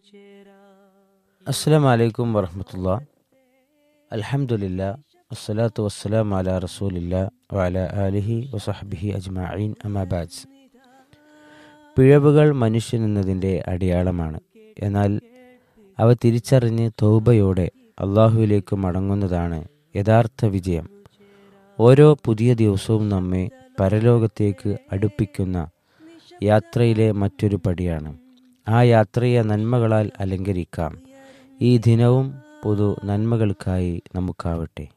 അസ്സാം വലൈക്കും വറഹമത്തുള്ള അൽഹംദുലില്ല വസ്സലാത്തു വസ്സലാം അല റസൂലില്ല വഅല ആലിഹി വസഹബിഹി അജ്മഈൻ അമാബാദ് പിഴവുകൾ മനുഷ്യൻ എന്നതിൻ്റെ അടയാളമാണ് എന്നാൽ അവ തിരിച്ചറിഞ്ഞ് തൗബയോടെ അള്ളാഹുവിലേക്ക് മടങ്ങുന്നതാണ് യഥാർത്ഥ വിജയം ഓരോ പുതിയ ദിവസവും നമ്മെ പരലോകത്തേക്ക് അടുപ്പിക്കുന്ന യാത്രയിലെ മറ്റൊരു പടിയാണ് ആ യാത്രയെ നന്മകളാൽ അലങ്കരിക്കാം ഈ ദിനവും പൊതു നന്മകൾക്കായി നമുക്കാവട്ടെ